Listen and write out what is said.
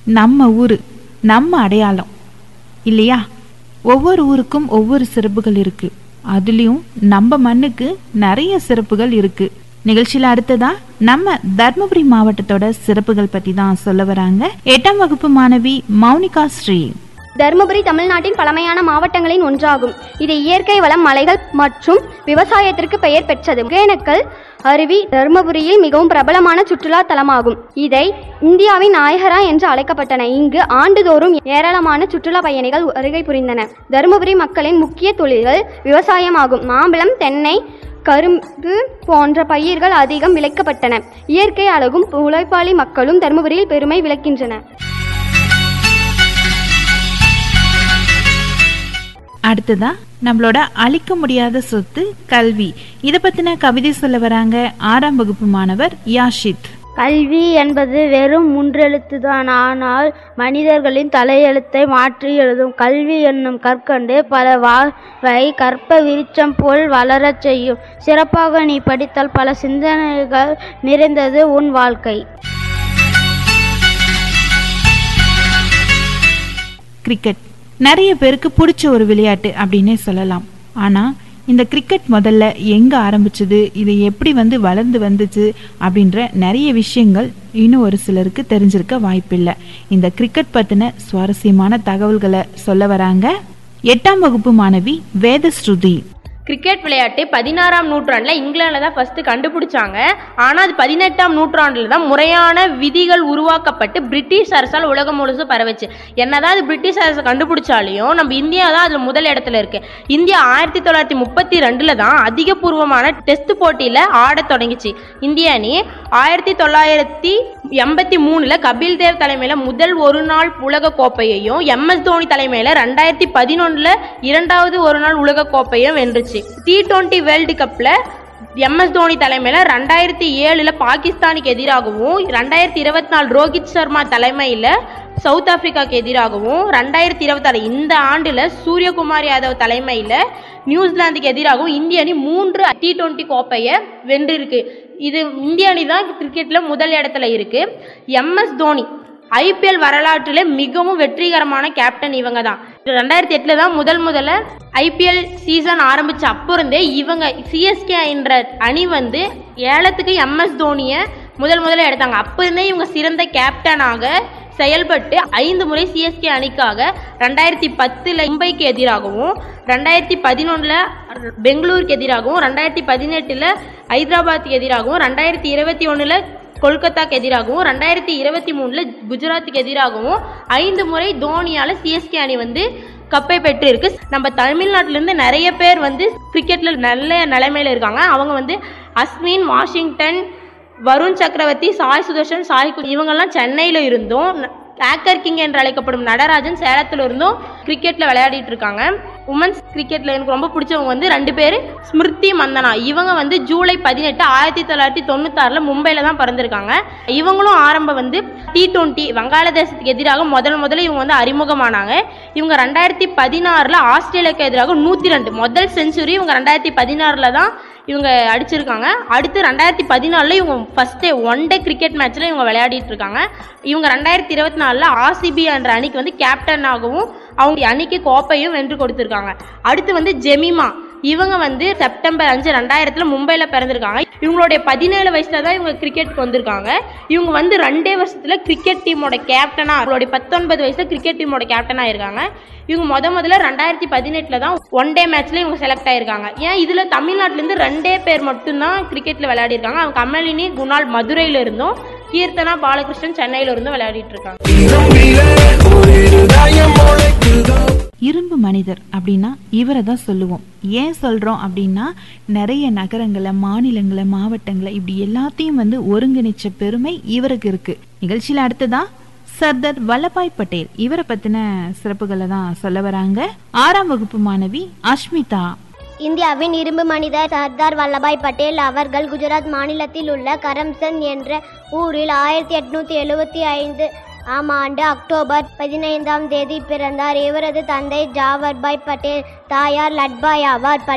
நம்ம ஊரு நம்ம அடையாளம் இல்லையா ஒவ்வொரு ஊருக்கும் ஒவ்வொரு சிறப்புகள் இருக்கு அதுலயும் நம்ம மண்ணுக்கு நிறைய சிறப்புகள் இருக்கு நிகழ்ச்சியில அடுத்ததா நம்ம தர்மபுரி மாவட்டத்தோட சிறப்புகள் பத்தி தான் சொல்ல வராங்க எட்டாம் வகுப்பு மாணவி மௌனிகா ஸ்ரீ தருமபுரி தமிழ்நாட்டின் பழமையான மாவட்டங்களின் ஒன்றாகும் இது இயற்கை வளம் மலைகள் மற்றும் விவசாயத்திற்கு பெயர் பெற்றது ஒகேனக்கல் அருவி தருமபுரியில் மிகவும் பிரபலமான சுற்றுலா தலமாகும் இதை இந்தியாவின் நாயகரா என்று அழைக்கப்பட்டன இங்கு ஆண்டுதோறும் ஏராளமான சுற்றுலா பயணிகள் வருகை புரிந்தன தருமபுரி மக்களின் முக்கிய தொழில்கள் விவசாயமாகும் மாம்பழம் தென்னை கரும்பு போன்ற பயிர்கள் அதிகம் விளைக்கப்பட்டன இயற்கை அழகும் உழைப்பாளி மக்களும் தருமபுரியில் பெருமை விளக்கின்றன அடுத்ததா நம்மளோட அழிக்க முடியாத சொத்து கல்வி இத பத்தின கவிதை சொல்ல வராங்க ஆறாம் வகுப்பு மாணவர் யாஷித் கல்வி என்பது வெறும் முன்றெழுத்துதான் ஆனால் மனிதர்களின் தலையெழுத்தை மாற்றி எழுதும் கல்வி என்னும் கற்கண்டு பல வாழ்வை கற்ப விருட்சம் போல் வளரச் செய்யும் சிறப்பாக நீ படித்தால் பல சிந்தனைகள் நிறைந்தது உன் வாழ்க்கை கிரிக்கெட் நிறைய பேருக்கு பிடிச்ச ஒரு விளையாட்டு அப்படின்னே சொல்லலாம் ஆனா இந்த கிரிக்கெட் முதல்ல எங்க ஆரம்பிச்சது இது எப்படி வந்து வளர்ந்து வந்துச்சு அப்படின்ற நிறைய விஷயங்கள் இன்னும் ஒரு சிலருக்கு தெரிஞ்சிருக்க வாய்ப்பில்லை இந்த கிரிக்கெட் பத்தின சுவாரஸ்யமான தகவல்களை சொல்ல வராங்க எட்டாம் வகுப்பு மாணவி வேதஸ்ருதி கிரிக்கெட் விளையாட்டு பதினாறாம் நூற்றாண்டில் இங்கிலாந்தில் தான் ஃபஸ்ட்டு கண்டுபிடிச்சாங்க ஆனால் அது பதினெட்டாம் நூற்றாண்டில் தான் முறையான விதிகள் உருவாக்கப்பட்டு பிரிட்டிஷ் அரசால் உலகம் முழுசும் பரவுச்சு என்னதான் அது பிரிட்டிஷ் அரசு கண்டுபிடிச்சாலையும் நம்ம இந்தியா தான் அதில் முதல் இடத்துல இருக்கு இந்தியா ஆயிரத்தி தொள்ளாயிரத்தி முப்பத்தி ரெண்டில் தான் அதிகபூர்வமான டெஸ்ட் போட்டியில் ஆடத் தொடங்கிச்சு இந்திய அணி ஆயிரத்தி தொள்ளாயிரத்தி எண்பத்தி மூணில் கபில் தேவ் தலைமையில் முதல் ஒரு நாள் உலக கோப்பையையும் எம்எஸ் தோனி தலைமையில் ரெண்டாயிரத்தி பதினொன்றில் இரண்டாவது ஒரு நாள் உலக கோப்பையும் வென்றுச்சு டி டுவெண்ட்டி வேர்ல்டு கப்பில் எம்எஸ் தோனி தலைமையில் ரெண்டாயிரத்தி ஏழில் பாகிஸ்தானுக்கு எதிராகவும் ரெண்டாயிரத்தி இருபத்தி நாலு ரோஹித் சர்மா தலைமையில் சவுத் ஆப்பிரிக்காவுக்கு எதிராகவும் ரெண்டாயிரத்தி இருபத்தாறு இந்த ஆண்டில் சூரியகுமார் யாதவ் தலைமையில் நியூசிலாந்துக்கு எதிராகவும் இந்திய அணி மூன்று டி டுவெண்ட்டி கோப்பையை வென்றிருக்கு இது இந்திய அணி தான் கிரிக்கெட்டில் முதல் இடத்துல இருக்கு எம்எஸ் தோனி ஐபிஎல் வரலாற்றில் மிகவும் வெற்றிகரமான கேப்டன் இவங்க தான் ரெண்டாயிரத்தி எட்டில் தான் முதல் முதல்ல ஐபிஎல் சீசன் ஆரம்பிச்ச அப்போ இருந்தே இவங்க சிஎஸ்கே என்ற அணி வந்து ஏலத்துக்கு எம்எஸ் தோனியை முதல் முதல்ல எடுத்தாங்க அப்போ இருந்தே இவங்க சிறந்த கேப்டனாக செயல்பட்டு ஐந்து முறை சிஎஸ்கே அணிக்காக ரெண்டாயிரத்தி பத்தில் மும்பைக்கு எதிராகவும் ரெண்டாயிரத்தி பதினொன்றில் பெங்களூருக்கு எதிராகவும் ரெண்டாயிரத்தி பதினெட்டில் ஹைதராபாத்துக்கு எதிராகவும் ரெண்டாயிரத்தி இருபத்தி ஒன்றில் கொல்கத்தாக்கு எதிராகவும் ரெண்டாயிரத்தி இருபத்தி மூணில் குஜராத்துக்கு எதிராகவும் ஐந்து முறை தோனியால் சிஎஸ்கே அணி வந்து கப்பை பெற்றிருக்கு நம்ம தமிழ்நாட்டிலேருந்து நிறைய பேர் வந்து கிரிக்கெட்டில் நல்ல நிலைமையில இருக்காங்க அவங்க வந்து அஸ்வின் வாஷிங்டன் வருண் சக்கரவர்த்தி சாய் சுதர்ஷன் சாய் கு- இவங்கெல்லாம் சென்னையில் இருந்தும் ஆக்கர் கிங் என்று அழைக்கப்படும் நடராஜன் சேலத்தில் இருந்தும் கிரிக்கெட்டில் விளையாடிட்டு இருக்காங்க உமன்ஸ் கிரிக்கெட்டில் எனக்கு ரொம்ப பிடிச்சவங்க வந்து ரெண்டு பேர் ஸ்மிருதி மந்தனா இவங்க வந்து ஜூலை பதினெட்டு ஆயிரத்தி தொள்ளாயிரத்தி தொண்ணூத்தாறில் மும்பையில் தான் பிறந்திருக்காங்க இவங்களும் ஆரம்பம் வந்து டி டுவெண்ட்டி வங்காளதேசத்துக்கு எதிராக முதல் முதல்ல இவங்க வந்து அறிமுகமானாங்க இவங்க ரெண்டாயிரத்தி பதினாறில் ஆஸ்திரேலியாவுக்கு எதிராக நூற்றி ரெண்டு முதல் செஞ்சுரி இவங்க ரெண்டாயிரத்தி பதினாறில் தான் இவங்க அடிச்சிருக்காங்க அடுத்து ரெண்டாயிரத்தி பதினாலில் இவங்க first day one day cricket மேட்ச்சில் இவங்க விளையாடிட்டு இருக்காங்க இவங்க ரெண்டாயிரத்தி இருபத்தி நாலில் ஆர்சிபி என்ற அணிக்கு வந்து கேப்டனாகவும் அவங்க அணிக்கு கோப்பையும் வென்று கொடுத்துருக்காங்க அடுத்து வந்து ஜெமிமா இவங்க வந்து செப்டம்பர் அஞ்சு ரெண்டாயிரத்தில் மும்பையில் பிறந்திருக்காங்க இவங்களுடைய பதினேழு வயசுல தான் இவங்க கிரிக்கெட்டுக்கு வந்திருக்காங்க இவங்க வந்து ரெண்டே வருஷத்தில் கிரிக்கெட் டீமோட கேப்டனாக அவங்களுடைய பத்தொன்பது வயசில் கிரிக்கெட் டீமோட கேப்டனாக இருக்காங்க இவங்க முத முதல்ல ரெண்டாயிரத்தி பதினெட்டில் தான் ஒன் டே மேட்ச்ல இவங்க செலக்ட் ஆயிருக்காங்க ஏன் இதில் தமிழ்நாட்டிலேருந்து ரெண்டே பேர் மட்டும்தான் கிரிக்கெட்டில் விளையாடிருக்காங்க அவங்க கமலினி குணால் மதுரையில இருந்தும் கீர்த்தனா பாலகிருஷ்ணன் சென்னையில இருந்தும் விளையாடிட்டு இருக்காங்க இரும்பு மனிதர் அப்படின்னா இவரை தான் சொல்லுவோம் ஏன் சொல்றோம் அப்படின்னா நிறைய நகரங்களை மாநிலங்களை மாவட்டங்களை இப்படி எல்லாத்தையும் வந்து ஒருங்கிணைச்ச பெருமை இவருக்கு இருக்கு நிகழ்ச்சியில அடுத்ததா சர்தார் வல்லபாய் பட்டேல் இவரை பத்தின சிறப்புகளை தான் சொல்ல வராங்க ஆறாம் வகுப்பு மாணவி அஷ்மிதா இந்தியாவின் இரும்பு மனிதர் சர்தார் வல்லபாய் பட்டேல் அவர்கள் குஜராத் மாநிலத்தில் உள்ள கரம்சந்த் என்ற ஊரில் ஆயிரத்தி எட்நூத்தி எழுவத்தி ஐந்து ஆம் ஆண்டு அக்டோபர் பதினைந்தாம் தேதி பிறந்தார் இவரது தந்தை ஜாவர்பாய் பட்டேல் தாயார் லட்பாய் ஆவார்